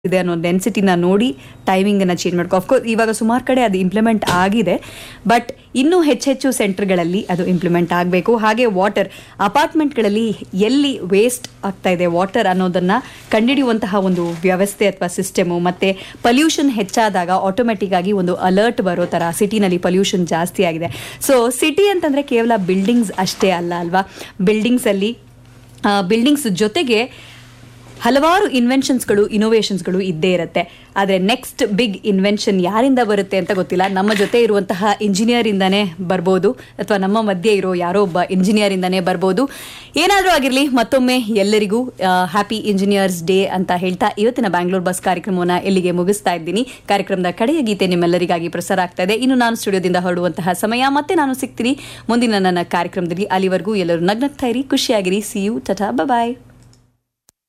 ಇದೆ ಅನ್ನೋ ಡೆನ್ಸಿಟಿನ ನೋಡಿ ಟೈಮಿಂಗನ್ನು ಚೇಂಜ್ ಮಾಡ್ಕೊ ಅಫ್ಕೋರ್ಸ್ ಇವಾಗ ಸುಮಾರು ಕಡೆ ಅದು ಇಂಪ್ಲಿಮೆಂಟ್ ಆಗಿದೆ ಬಟ್ ಇನ್ನೂ ಹೆಚ್ಚೆಚ್ಚು ಸೆಂಟರ್ಗಳಲ್ಲಿ ಅದು ಇಂಪ್ಲಿಮೆಂಟ್ ಆಗಬೇಕು ಹಾಗೆ ವಾಟರ್ ಅಪಾರ್ಟ್ಮೆಂಟ್ಗಳಲ್ಲಿ ಎಲ್ಲಿ ವೇಸ್ಟ್ ಆಗ್ತಾ ಇದೆ ವಾಟರ್ ಅನ್ನೋದನ್ನ ಕಂಡುಹಿಡಿಯುವಂತಹ ಒಂದು ವ್ಯವಸ್ಥೆ ಅಥವಾ ಸಿಸ್ಟಮು ಮತ್ತೆ ಪಲ್ಯೂಷನ್ ಹೆಚ್ಚಾದಾಗ ಆಟೋಮೆಟಿಕ್ ಆಗಿ ಒಂದು ಅಲರ್ಟ್ ಬರೋ ಥರ ಸಿಟಿನಲ್ಲಿ ಪಲ್ಯೂಷನ್ ಜಾಸ್ತಿ ಆಗಿದೆ ಸೊ ಸಿಟಿ ಅಂತಂದ್ರೆ ಕೇವಲ ಬಿಲ್ಡಿಂಗ್ಸ್ ಅಷ್ಟೇ ಅಲ್ಲ ಅಲ್ವಾ ಬಿಲ್ಡಿಂಗ್ಸಲ್ಲಿ ಬಿಲ್ಡಿಂಗ್ಸ್ ಜೊತೆಗೆ ಹಲವಾರು ಇನ್ವೆನ್ಷನ್ಸ್ಗಳು ಇನೋವೇಷನ್ಸ್ಗಳು ಇದ್ದೇ ಇರುತ್ತೆ ಆದರೆ ನೆಕ್ಸ್ಟ್ ಬಿಗ್ ಇನ್ವೆನ್ಷನ್ ಯಾರಿಂದ ಬರುತ್ತೆ ಅಂತ ಗೊತ್ತಿಲ್ಲ ನಮ್ಮ ಜೊತೆ ಇರುವಂತಹ ಇಂಜಿನಿಯರಿಂದನೇ ಬರ್ಬೋದು ಅಥವಾ ನಮ್ಮ ಮಧ್ಯೆ ಇರೋ ಯಾರೋ ಒಬ್ಬ ಇಂಜಿನಿಯರಿಂದನೇ ಬರ್ಬೋದು ಏನಾದರೂ ಆಗಿರಲಿ ಮತ್ತೊಮ್ಮೆ ಎಲ್ಲರಿಗೂ ಹ್ಯಾಪಿ ಇಂಜಿನಿಯರ್ಸ್ ಡೇ ಅಂತ ಹೇಳ್ತಾ ಇವತ್ತಿನ ಬ್ಯಾಂಗ್ಳೂರ್ ಬಸ್ ಕಾರ್ಯಕ್ರಮವನ್ನು ಎಲ್ಲಿಗೆ ಮುಗಿಸ್ತಾ ಇದ್ದೀನಿ ಕಾರ್ಯಕ್ರಮದ ಕಡೆಯ ಗೀತೆ ನಿಮ್ಮೆಲ್ಲರಿಗಾಗಿ ಪ್ರಸಾರ ಆಗ್ತಾ ಇದೆ ಇನ್ನು ನಾನು ಸ್ಟುಡಿಯೋದಿಂದ ಹೊರಡುವಂತಹ ಸಮಯ ಮತ್ತೆ ನಾನು ಸಿಗ್ತೀನಿ ಮುಂದಿನ ನನ್ನ ಕಾರ್ಯಕ್ರಮದಲ್ಲಿ ಅಲ್ಲಿವರೆಗೂ ಎಲ್ಲರೂ ನಗ್ನಗ್ತಾ ಇರಿ ಖುಷಿಯಾಗಿರಿ ಸಿ ಯು ಟಟಾ ಬಾಯ್